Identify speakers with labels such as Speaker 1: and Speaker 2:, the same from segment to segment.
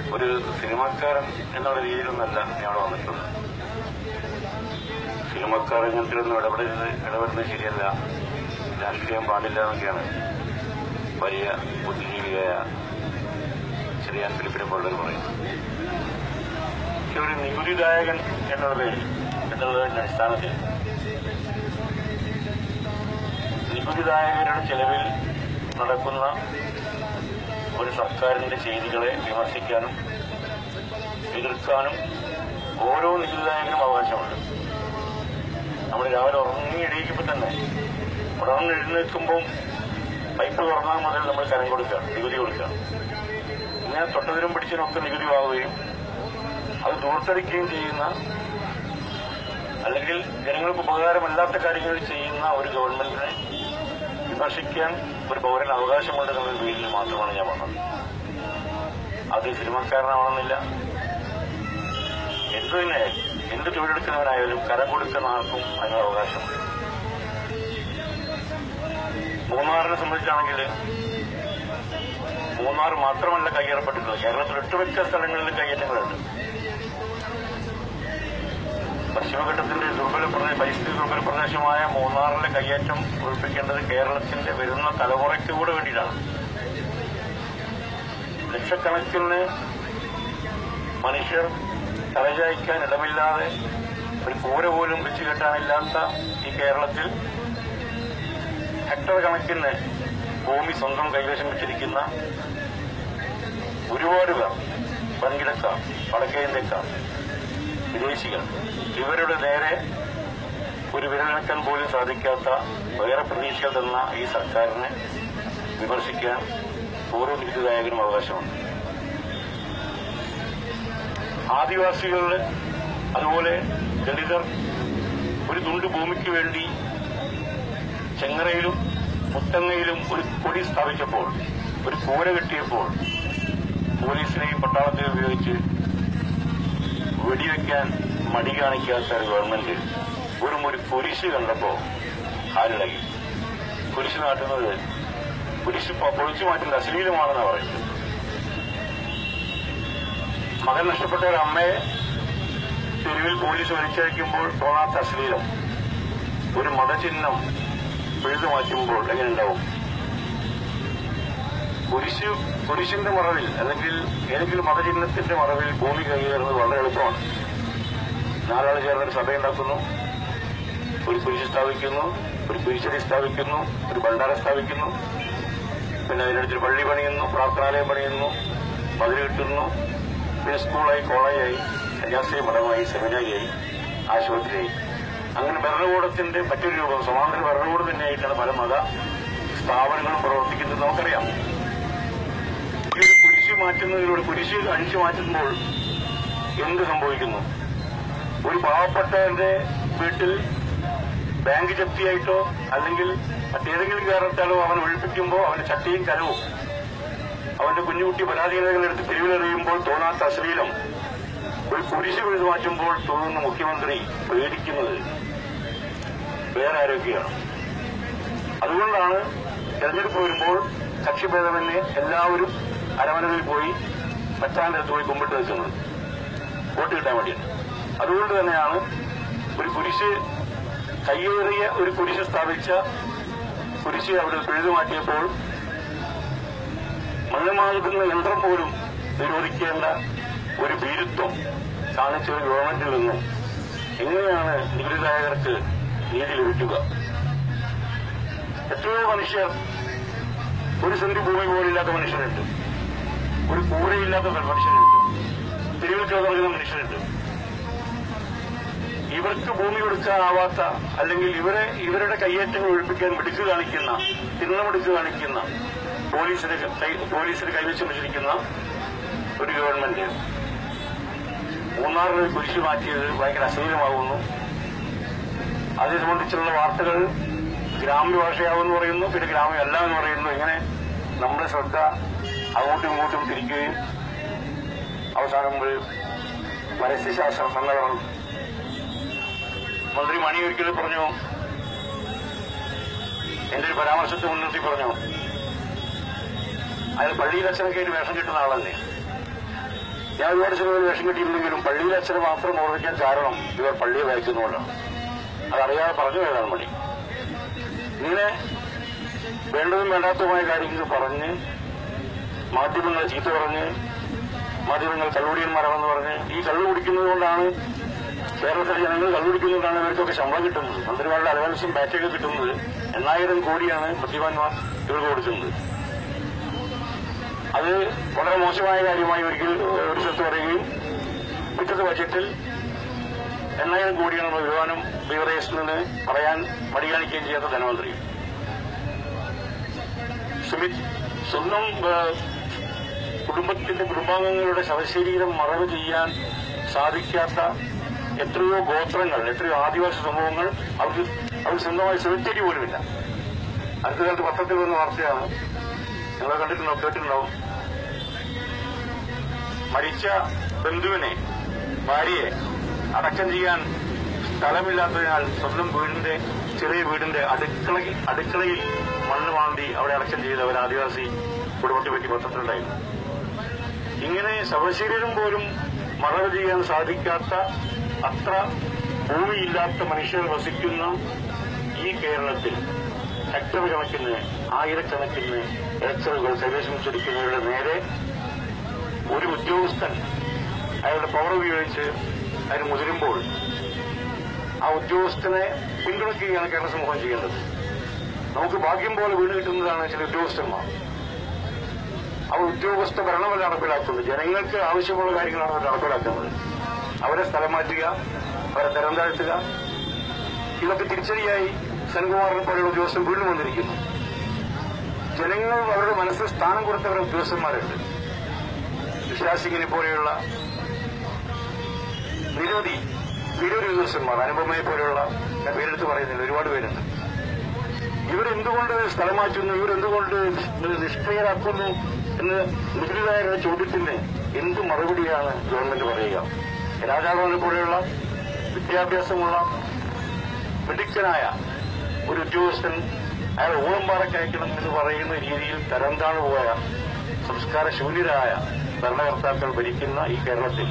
Speaker 1: ഒരു സിനിമക്കാരൻ എന്നുള്ള രീതിയിലൊന്നല്ല ഞാൻ അവിടെ വന്നിട്ടുള്ളത് സിനിമക്കാർ ഇങ്ങനത്തിലൊന്നും ഇടപെടരുത് ഇടപെടുന്നത് ശരിയല്ല രാഷ്ട്രീയം പാടില്ല എന്നൊക്കെയാണ് വലിയ ബുദ്ധിജീവിയായ ചെറിയാൻ ഫിലിപ്പിനെ പോലുള്ളവർ പറയുന്നത് പക്ഷെ ഒരു നികുതിദായകൻ എന്നുള്ള പേരിൽ എന്നുള്ളതിന്റെ അടിസ്ഥാനത്തിൽ നികുതിദായകരുടെ ചെലവിൽ നടക്കുന്ന ഒരു സർക്കാരിന്റെ ചെയ്തികളെ വിമർശിക്കാനും എതിർക്കാനും ഓരോ നികുതിദായകനും അവകാശമുണ്ട് നമ്മൾ രാവിലെ ഉറങ്ങി എണീക്കുമ്പോൾ തന്നെ ഉണർന്ന് എഴുന്നേൽക്കുമ്പോൾ പൈപ്പ് തുറന്നാൽ മുതൽ നമ്മൾ കരം കൊടുക്കുകയാണ് നികുതി കൊടുക്കുകയാണ് ഇങ്ങനെ തൊട്ടതിനും പിടിച്ചതിനൊക്കെ നികുതി വാങ്ങുകയും അത് ദൂർത്തടിക്കുകയും ചെയ്യുന്ന അല്ലെങ്കിൽ ജനങ്ങൾക്ക് ഉപകാരമല്ലാത്ത കാര്യങ്ങൾ ചെയ്യുന്ന ഒരു ഗവൺമെന്റിനെ വിമർശിക്കാൻ ഒരു പൗരന് അവകാശമുണ്ട് എന്നുള്ള വീട്ടിൽ മാത്രമാണ് ഞാൻ വന്നത് അത് സിനിമക്കാരനാവണമെന്നില്ല എന്തു തന്നെ എന്ത് തൊഴിലെടുക്കുന്നവനായാലും കരം കൊടുക്കുന്ന ആർക്കും അതിന് അവകാശമുണ്ട് മൂന്നാറിനെ സംബന്ധിച്ചാണെങ്കിൽ മൂന്നാർ മാത്രമല്ല കയ്യേറപ്പെട്ടിട്ടുള്ളത് കേരളത്തിൽ ഒട്ടുമിക്ക സ്ഥലങ്ങളിൽ കയ്യേറ്റങ്ങളുണ്ട് പശ്ചിമഘട്ടത്തിന്റെ ദുർബല പ്രദേശ പരിസ്ഥിതി ദുർബല പ്രദേശമായ മൂന്നാറിലെ കയ്യേറ്റം ഒഴിപ്പിക്കേണ്ടത് കേരളത്തിന്റെ വരുന്ന തലമുറയ്ക്ക് കൂടെ വേണ്ടിയിട്ടാണ് ലക്ഷക്കണക്കിന് മനുഷ്യർ തലചായ്ക്കാൻ ഇടമില്ലാതെ ഒരു കൂര പോലും വെച്ച് കെട്ടാനില്ലാത്ത ഈ കേരളത്തിൽ ഹെക്ടർ കണക്കിന് ഭൂമി സ്വന്തം കൈവശം വെച്ചിരിക്കുന്ന ഒരുപാട് പേർ വൻകിടക്കാർ വടക്കേ ഇന്ത്യക്കാർ വിദേശികൾ ഇവരുടെ നേരെ ഒരു വിരലനക്കാൻ പോലും സാധിക്കാത്ത വേറെ പ്രതീക്ഷകൾ തന്ന ഈ സർക്കാരിനെ വിമർശിക്കാൻ ഓരോ നികുതിദായകനും അവകാശമുണ്ട് ആദിവാസികളുടെ അതുപോലെ ദളിതർ ഒരു തുണ്ട് ഭൂമിക്ക് വേണ്ടി ചെങ്ങറയിലും മുത്തങ്ങയിലും ഒരു കൊടി സ്ഥാപിച്ചപ്പോൾ ഒരു കൂര കെട്ടിയപ്പോൾ പോലീസിനെയും പട്ടാളത്തെയും ഉപയോഗിച്ച് വെടിവെക്കാൻ മടി കാണിക്കാത്ത ഒരു ഗവൺമെന്റ് വെറും ഒരു കുരിശ് കണ്ടപ്പോ ഹാലിളകി കുരിശ് നാട്ടുന്നത് കുരിശ് പൊ- പൊളിച്ചു മാറ്റുന്നത് അശ്ലീലമാണെന്ന് പറയുന്നത് മകൻ നഷ്ടപ്പെട്ട ഒരു അമ്മയെ തെരുവിൽ പോലീസ് വലിച്ചയക്കുമ്പോൾ തോന്നാത്ത അശ്ലീലം ഒരു മതചിഹ്നം പിഴുതു മാറ്റുമ്പോൾ എങ്ങനെയുണ്ടാവും കുരിശ് കുരിശിന്റെ മറവിൽ അല്ലെങ്കിൽ ഏതെങ്കിലും മതചിഹ്നത്തിന്റെ മറവിൽ ഭൂമി കൈകയറുന്നത് വളരെ എളുപ്പമാണ് നാലാൾ ചേർന്ന് ഒരു സഭയുണ്ടാക്കുന്നു ഒരു കുരിശ് സ്ഥാപിക്കുന്നു ഒരു കുരിശടി സ്ഥാപിക്കുന്നു ഒരു ഭണ്ഡാര സ്ഥാപിക്കുന്നു പിന്നെ അതിനടുത്തൊരു പള്ളി പണിയുന്നു പ്രാർത്ഥനാലയം പണിയുന്നു മതിൽ കിട്ടുന്നു പിന്നെ സ്കൂളായി കോളേജായി കന്യാസ്ത്രീ മഠമായി സെമിനാരിയായി ആശുപത്രിയായി അങ്ങനെ ഭരണകൂടത്തിന്റെ മറ്റൊരു രൂപം സമാന്തര ഭരണകൂടം തന്നെയായിട്ടാണ് പല മത സ്ഥാപനങ്ങളും പ്രവർത്തിക്കുന്നത് നമുക്കറിയാം ഈ ഒരു കുരിശ് മാറ്റുന്നതിലൂടെ കുരിശ് അഴിച്ചു മാറ്റുമ്പോൾ എന്ത് സംഭവിക്കുന്നു ഒരു പാവപ്പെട്ടവന്റെ വീട്ടിൽ ബാങ്ക് ജപ്തിയായിട്ടോ അല്ലെങ്കിൽ മറ്റേതെങ്കിലും കാരണത്താലോ അവൻ ഒഴിപ്പിക്കുമ്പോൾ അവന്റെ ചട്ടിയും കലവും അവന്റെ കുഞ്ഞുകുട്ടി പരാധീനതകളെടുത്ത് തെരുവിലെറിയുമ്പോൾ തോന്നാത്ത അശ്ലീലം ഒരു കുരിശ് പിഴുതു മാറ്റുമ്പോൾ തോന്നുന്ന മുഖ്യമന്ത്രി പേടിക്കുന്നത് വേറെ ആരോഗ്യമാണ് അതുകൊണ്ടാണ് തെരഞ്ഞെടുപ്പ് വരുമ്പോൾ കക്ഷിഭേദമന്യേ എല്ലാവരും അരമനകളിൽ പോയി മറ്റാന്റെ അടുത്ത് പോയി കുമ്പിട്ട് നിൽക്കുന്നത് വോട്ട് കിട്ടാൻ വേണ്ടിയാണ് അതുകൊണ്ട് തന്നെയാണ് ഒരു കുരിശ് കയ്യേറിയ ഒരു കുരിശ് സ്ഥാപിച്ച കുരിശ് അവിടെ പിഴുതു മാറ്റിയപ്പോൾ മണ്ണുമാകുന്ന യന്ത്രം പോലും നിരോധിക്കേണ്ട ഒരു ഭീരുത്വം കാണിച്ച ഒരു ഗവൺമെന്റിൽ നിന്നും എങ്ങനെയാണ് നികുതിദായകർക്ക് നീതി ലഭിക്കുക എത്രയോ മനുഷ്യർ ഒരു സെന്റ് ഭൂമി പോലില്ലാത്ത മനുഷ്യരുണ്ട് ഒരു കൂരയില്ലാത്ത മനുഷ്യരുണ്ട് തെരുവിൽ കിടന്നിറങ്ങുന്ന മനുഷ്യരുണ്ട് ഇവർക്ക് ഭൂമി കൊടുക്കാനാവാത്ത അല്ലെങ്കിൽ ഇവരെ ഇവരുടെ കയ്യേറ്റങ്ങൾ ഒഴിപ്പിക്കാൻ മിടുക്ക് കാണിക്കുന്ന തിണ്ണമിടുക്ക് കാണിക്കുന്ന പോലീസിന് കൈ- പോലീസിന് കൈവശം വെച്ചിരിക്കുന്ന ഒരു ഗവൺമെന്റ് മൂന്നാറിൽ ഒരു കുരിശ് മാറ്റിയത് ഭയങ്കര അശ്ലീലമാകുന്നു അതേ സംബന്ധിച്ചുള്ള വാർത്തകൾ ഗ്രാമ്യ ഭാഷയാവെന്ന് പറയുന്നു പിന്നെ ഗ്രാമ്യമല്ല എന്ന് പറയുന്നു ഇങ്ങനെ നമ്മുടെ ശ്രദ്ധ അങ്ങോട്ടും ഇങ്ങോട്ടും തിരിക്കുകയും അവസാനം ഒരു പരസ്യശാസ്ത്രം എന്നവർ മന്ത്രി മണി ഒരിക്കലും പറഞ്ഞു എന്റെ ഒരു പരാമർശത്തെ മുൻനിർത്തി പറഞ്ഞു അയാൾ പള്ളിയിൽ അച്ഛനൊക്കെ ഒരു വേഷം കിട്ടുന്ന ആളല്ലേ ഞാൻ ഒരുപാട് സിനിമയിൽ വേഷം കിട്ടിയില്ലെങ്കിലും പള്ളിയിലെ അച്ഛനെ മാത്രം ഓർമ്മിക്കാൻ കാരണം ഇവർ പള്ളിയെ വായിക്കുന്നതുകൊണ്ടാണ് അതറിയാതെ പറഞ്ഞു പോയതാണ് മണി ഇങ്ങനെ വേണ്ടതും വേണ്ടാത്തതുമായ കാര്യങ്ങൾ പറഞ്ഞ് മാധ്യമങ്ങളെ ചീത്ത പറഞ്ഞ് മാധ്യമങ്ങൾ കള്ളുടിയന്മാരാണെന്ന് പറഞ്ഞ് ഈ കള്ളു കുടിക്കുന്നത് കൊണ്ടാണ് കേരളത്തിലെ ജനങ്ങൾ കള്ളു കുടിക്കുന്നതുകൊണ്ടാണ് ഇവർക്കൊക്കെ ശമ്പളം കിട്ടുന്നത് മന്ത്രിമാരുടെ അലവൻസും ബാറ്റൊക്കെ കിട്ടുന്നത് എണ്ണായിരം കോടിയാണ് മദ്യപാന്മാർ ഇവർക്ക് കൊടുക്കുന്നത് അത് വളരെ മോശമായ കാര്യമായി ഒരിക്കൽ ഒരു സ്ഥലത്ത് പറയുകയും പിറ്റത്തെ ബജറ്റിൽ എണ്ണായിരം കോടിയാണ് നമ്മൾ വിമാനം ബീവറേജിൽ നിന്ന് പറയാൻ മടി കാണിക്കുകയും ചെയ്യാത്ത ധനമന്ത്രി സുമിത് സ്വന്തം ഏഹ്, കുടുംബത്തിന്റെ കുടുംബാംഗങ്ങളുടെ ശവശരീരം മറവ് ചെയ്യാൻ സാധിക്കാത്ത എത്രയോ ഗോത്രങ്ങൾ എത്രയോ ആദിവാസി സമൂഹങ്ങൾ അവർക്ക് അവർക്ക് സ്വന്തമായി സെമിത്തേരി പോലുമില്ല അടുത്ത കാലത്ത് പത്രത്തിൽ വന്ന വാർത്തയാണ് നിങ്ങൾ കണ്ടിട്ടുണ്ടോ കേട്ടിട്ടുണ്ടാവും മരിച്ച ബന്ധുവിനെ ഭാര്യയെ അടക്കം ചെയ്യാൻ സ്ഥലമില്ലാത്തതിനാൽ സ്വന്തം വീടിന്റെ ചെറിയ വീടിന്റെ അടുക്കളയിൽ അടുക്കളയിൽ മണ്ണ് മാന്തി അവിടെ അടക്കം ചെയ്ത ഒരു ആദിവാസി കുടുംബത്തെ പറ്റി പത്രത്തിലുണ്ടായിരുന്നു ഇങ്ങനെ ശവശരീരം പോലും മറവ് ചെയ്യാൻ സാധിക്കാത്ത അത്ര ഭൂമിയില്ലാത്ത മനുഷ്യർ വസിക്കുന്ന ഈ കേരളത്തിൽ ഹെക്ടർ കണക്കിന് ആയിരക്കണക്കിന് ഏക്കറുകൾ കൈവശം ചൊരിക്കുന്നവരുടെ നേരെ ഒരു ഉദ്യോഗസ്ഥൻ അയാളുടെ പവർ ഉപയോഗിച്ച് അതിന് മുതിരുമ്പോൾ ആ ഉദ്യോഗസ്ഥനെ പിന്തുണയ്ക്കുകയാണ് കേരള സമൂഹം ചെയ്യേണ്ടത് നമുക്ക് ഭാഗ്യം പോലെ വീണ് കിട്ടുന്നതാണ് ചില ഉദ്യോഗസ്ഥന്മാർ അവർ ഉദ്യോഗസ്ഥ ഭരണമല്ല നടപ്പിലാക്കുന്നത് ജനങ്ങൾക്ക് ആവശ്യമുള്ള കാര്യങ്ങളാണ് അവർ നടപ്പിലാക്കുന്നത് അവരെ സ്ഥലം മാറ്റുക അവരെ തരം താഴ്ത്തുക ഇതൊക്കെ തിരിച്ചടിയായി സെൻകുമാറിനെ പോലെയുള്ള ഉദ്യോഗസ്ഥൻ വീണ്ടും വന്നിരിക്കുന്നു ജനങ്ങൾ അവരുടെ മനസ്സിൽ സ്ഥാനം കൊടുത്തവരുടെ ഉദ്യോഗസ്ഥന്മാരുണ്ട് വിശ്വാസിങ്ങിനെ പോലെയുള്ള നിരവധി നിരവധി ഉദ്യോഗസ്ഥന്മാർ അനുപമയെ പോലെയുള്ള ഞാൻ പേരെടുത്ത് പറയുന്നില്ല ഒരുപാട് പേരുണ്ട് ഇവരെന്തുകൊണ്ട് സ്ഥലം മാറ്റുന്നു ഇവരെന്തുകൊണ്ട് നിഷ്ക്രിയരാക്കുന്നു എന്ന് നികുതിദായകരുടെ ചോദ്യത്തിന് എന്ത് മറുപടിയാണ് ഗവൺമെന്റ് പറയുക രാജാവിനെ പോലെയുള്ള വിദ്യാഭ്യാസമുള്ള മിടുക്കനായ ഒരു ഉദ്യോഗസ്ഥൻ അയാൾ ഊളംപാറയ്ക്ക് അയക്കണം എന്ന് പറയുന്ന രീതിയിൽ തരം താണു പോയ സംസ്കാര ശൂന്യരായ ഭരണകർത്താക്കൾ ഭരിക്കുന്ന ഈ കേരളത്തിൽ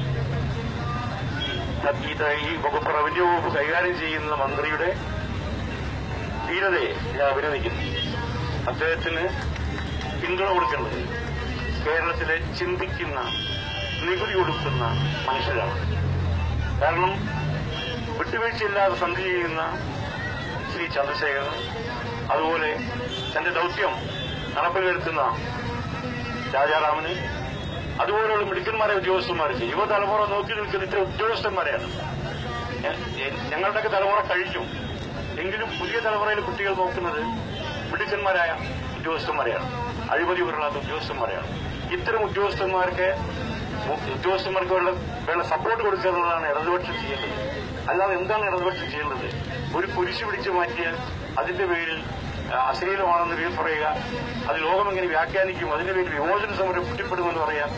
Speaker 1: ഇത് ഈ വകുപ്പ് റവന്യൂ വകുപ്പ് കൈകാര്യം ചെയ്യുന്ന മന്ത്രിയുടെ ധീരതയെ ഞാൻ അഭിനന്ദിക്കുന്നു അദ്ദേഹത്തിന് പിന്തുണ കൊടുക്കേണ്ടത് കേരളത്തിലെ ചിന്തിക്കുന്ന നികുതി കൊടുക്കുന്ന മനുഷ്യരാണ് കാരണം വിട്ടുവീഴ്ചയില്ലാതെ സന്ധി ചെയ്യുന്ന ശ്രീ ചന്ദ്രശേഖരൻ അതുപോലെ തന്റെ ദൗത്യം നടപ്പിൽ വരുത്തുന്ന രാജാറാമന് അതുപോലെയുള്ള മിടുക്കന്മാരെ ഉദ്യോഗസ്ഥന്മാർക്ക് യുവതലമുറ നോക്കി നിൽക്കുന്ന ഇത്ര ഉദ്യോഗസ്ഥന്മാരെയാണ് ഞ- ഞ- ഞങ്ങളുടെയൊക്കെ തലമുറ കഴിഞ്ഞു എങ്കിലും പുതിയ തലമുറയിലെ കുട്ടികൾ നോക്കുന്നത് മിടുക്കന്മാരായ ഉദ്യോഗസ്ഥന്മാരെയാണ് അഴിമതി ഉരുളാത്ത ഉദ്യോഗസ്ഥന്മാരെയാണ് ഇത്തരം ഉദ്യോഗസ്ഥന്മാർക്ക് മു- ഉദ്യോഗസ്ഥന്മാർക്ക് വേണ്ട വേണ്ട സപ്പോർട്ട് കൊടുക്കുക എന്നുള്ളതാണ് ഇടതുപക്ഷം ചെയ്യേണ്ടത് അല്ലാതെ എന്താണ് ഇടതുപക്ഷം ചെയ്യേണ്ടത് ഒരു കുരിശ് പിടിച്ചു മാറ്റിയാൽ അതിന്റെ പേരിൽ ആ, അശ്ലീലമാണെന്ന് പേര് പറയുക അത് ലോകം എങ്ങനെ വ്യാഖ്യാനിക്കും അതിന്റെ പേരിൽ വിമോചന സമരം കുറ്റപ്പെടുമെന്ന് പറയാം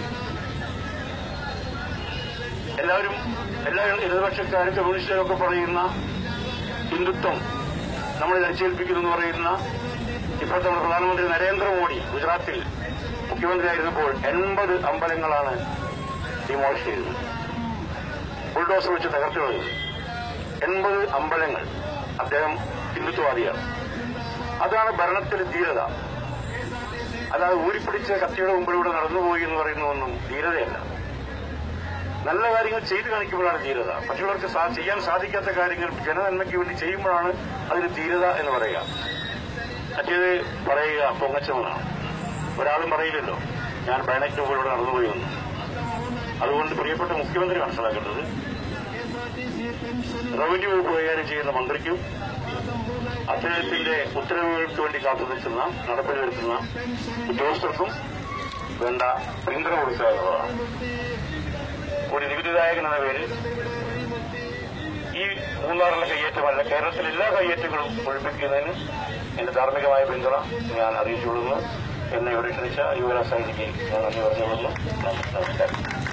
Speaker 1: എല്ലാവരും എല്ലാ ഇടതുപക്ഷക്കാരും കമ്മ്യൂണിസ്റ്റുകാരും ഒക്കെ പറയുന്ന ഹിന്ദുത്വം നമ്മളെ അടിച്ചേൽപ്പിക്കുന്നു എന്ന് പറയുന്ന ഇപ്പോഴത്തെ നമ്മുടെ പ്രധാനമന്ത്രി നരേന്ദ്രമോദി ഗുജറാത്തിൽ മുഖ്യമന്ത്രിയായിരുന്നപ്പോൾ എൺപത് അമ്പലങ്ങളാണ് ഡിമോളിഷ് ചെയ്തത് ബുൾഡോസർ വെച്ച് തകർത്തു കളഞ്ഞത് എൺപത് അമ്പലങ്ങൾ അദ്ദേഹം ഹിന്ദുത്വവാദിയാണ് അതാണ് ഭരണത്തിലെ ധീരത അല്ലാതെ ഊരിപ്പിടിച്ച കത്തിയുടെ മുമ്പിലൂടെ നടന്നുപോയി എന്ന് പറയുന്നതൊന്നും ധീരതയല്ല നല്ല കാര്യങ്ങൾ ചെയ്തു കാണിക്കുമ്പോഴാണ് ധീരത മറ്റുള്ളവർക്ക് സാ- ചെയ്യാൻ സാധിക്കാത്ത കാര്യങ്ങൾ ജനനന്മയ്ക്ക് വേണ്ടി ചെയ്യുമ്പോഴാണ് അതിന് ധീരത എന്ന് പറയുക മറ്റേത് പറയുക പൊങ്ങച്ചമെന്നാണ് ഒരാളും പറയില്ലല്ലോ ഞാൻ ബൈനറ്റ് മുമ്പിലൂടെ നടന്നുപോയി എന്ന് അതുകൊണ്ട് പ്രിയപ്പെട്ട മുഖ്യമന്ത്രി മനസ്സിലാക്കേണ്ടത് റവന്യൂ വകുപ്പ് കൈകാര്യം ചെയ്യുന്ന മന്ത്രിക്കും അദ്ദേഹത്തിന്റെ ഉത്തരവുകൾക്ക് വേണ്ടി കാത്തു നിൽക്കുന്ന നടപ്പിൽ വരുത്തുന്ന ഉദ്യോഗസ്ഥർക്കും വേണ്ട പിന്തുണ കൊടുക്കുക എന്നുള്ളതാണ് ഒരു നികുതിദായകൻ എന്ന പേരിൽ ഈ മൂന്നാറിലെ കയ്യേറ്റമല്ല കേരളത്തിലെ എല്ലാ കയ്യേറ്റങ്ങളും ഒഴിപ്പിക്കുന്നതിന് എന്റെ ധാർമ്മികമായ പിന്തുണ ഞാൻ അറിയിച്ചുകൊള്ളുന്നു എന്നെ ഇവിടെ ക്ഷണിച്ച യുവരാജ് സാഹിതിക്ക് ഞാൻ നന്ദി പറഞ്ഞുകൊള്ളുന്നു നമസ്കാരം